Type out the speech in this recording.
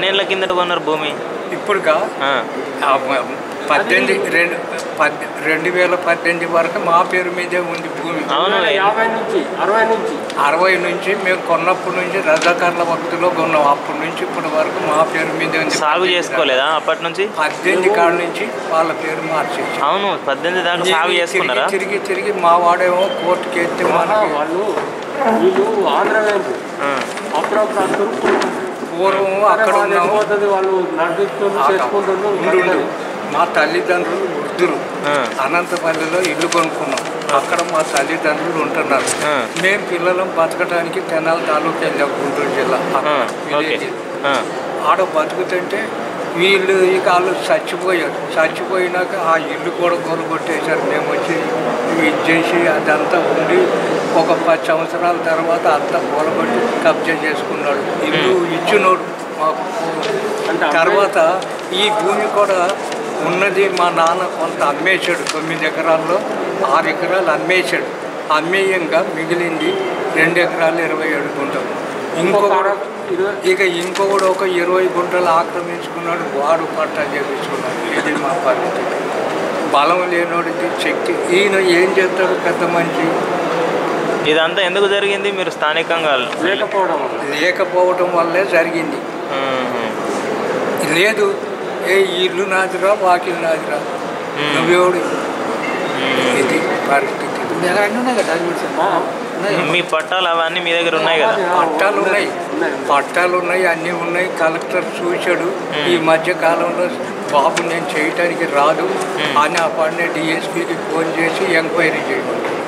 ఎన్నేళ్ళ కిందట కొన్నారు భూమి ఇప్పుడుగా ఆ, ఆ మ- పద్దెనిమిది రెండు పద్ రెండు వేల పద్దెనిమిది వరకు మా పేరు మీదే ఉంది భూమి అవును యాభై నుంచి అరవై నుంచి అరవై నుంచి మేము కొన్నప్పటి నుంచి రజాకారుల వక్తులో కొన్నాం అప్పటి నుంచి ఇప్పటి వరకు మా పేరు మీదే ఉంది సాగు చేసుకోలేదా అప్పటి నుంచి పద్దెనిమిది కాడ నుంచి వాళ్ళ పేరు మార్చేసి అవును పద్దెనిమిది దాకా సాగు చేసుకున్నారా తిరిగి తిరిగి మా వాడేమో కోర్టుకి ఎత్తి మనకి వాళ్ళు వీళ్ళు ఆంధ్ర వేరు ఆ, అప్పుడప్పుడు అందరూ పూర్వం అక్కడ ఉన్నాము పోతుంది వాళ్ళు నడిపిస్తుంది చేసుకుంటున్నారు ఉండు, ఉండు. మా తల్లిదండ్రులు వృద్ధులు ఆ, అనంతపల్లిలో ఇల్లు కొనుక్కున్నాం అక్కడ మా తల్లిదండ్రులు ఉంటున్నారు ఆ. మేము పిల్లలం బతకడానికి తెనాలి తాలూకు వెళ్ళాం గుంటూరు జిల్లా ఆ, అక్కడ ఓకే విలేజ్. ఆ, ఆడ బతుకుతుంటే వీళ్ళు ఇక వాళ్ళు చచ్చిపోయారు చచ్చిపోయినాక ఆ ఇల్లు కూడా కొనుగొట్టేశారు మేము వచ్చి ఇది చేసి అదంతా ఉండి ఒక పది సంవత్సరాల తర్వాత అంతా కూలగొట్టి కబ్జా చేసుకున్నాడు ఇల్లు ఇచ్చినోడు మాకు అంటే తర్వాత ఈ భూమి కూడా ఉన్నది మా నాన్న కొంత అమ్మేశాడు తొమ్మిది ఎకరాల్లో ఆరు ఎకరాలు అమ్మేశాడు అమ్మేయంగా మిగిలింది రెండు ఎకరాలు ఇరవై ఏడు గుంటలు ఇంకొకడు ఇరవై ఇక ఇంకొకడు ఒక ఇరవై గుంటలు ఆక్రమించుకున్నాడు వాడు పట్టా చేపించుకున్నాడు ఇది మా పరిస్థితి బలం లేనోడికి శక్తి ఈయన ఏం చేస్తాడు పెద్ద మనిషి ఇదంతా ఎందుకు జరిగింది మీరు స్థానికంగా లేకపోవడం వల్ల లేకపోవడం వల్లే జరిగింది మ్మ్. లేదు ఏ ఈ ఇల్లు నాదిరా వాకిల్ నాదిరా మ్మ్. నువ్వెవడు మ్మ్. ఇది పరిస్థితి మీ పట్టాలు అవన్నీ మీ దగ్గర ఉన్నాయి కదా పట్టాలు ఉన్నాయి పట్టాలు ఉన్నాయి అన్నీ ఉన్నాయి కలెక్టర్ చూశాడు ఈ మధ్య కాలంలో బాబు నేను చేయటానికి రాదు అని అప్పటినే డిఎస్పీకి ఫోన్ చేసి ఎంక్వైరీ చేయమన్నాడు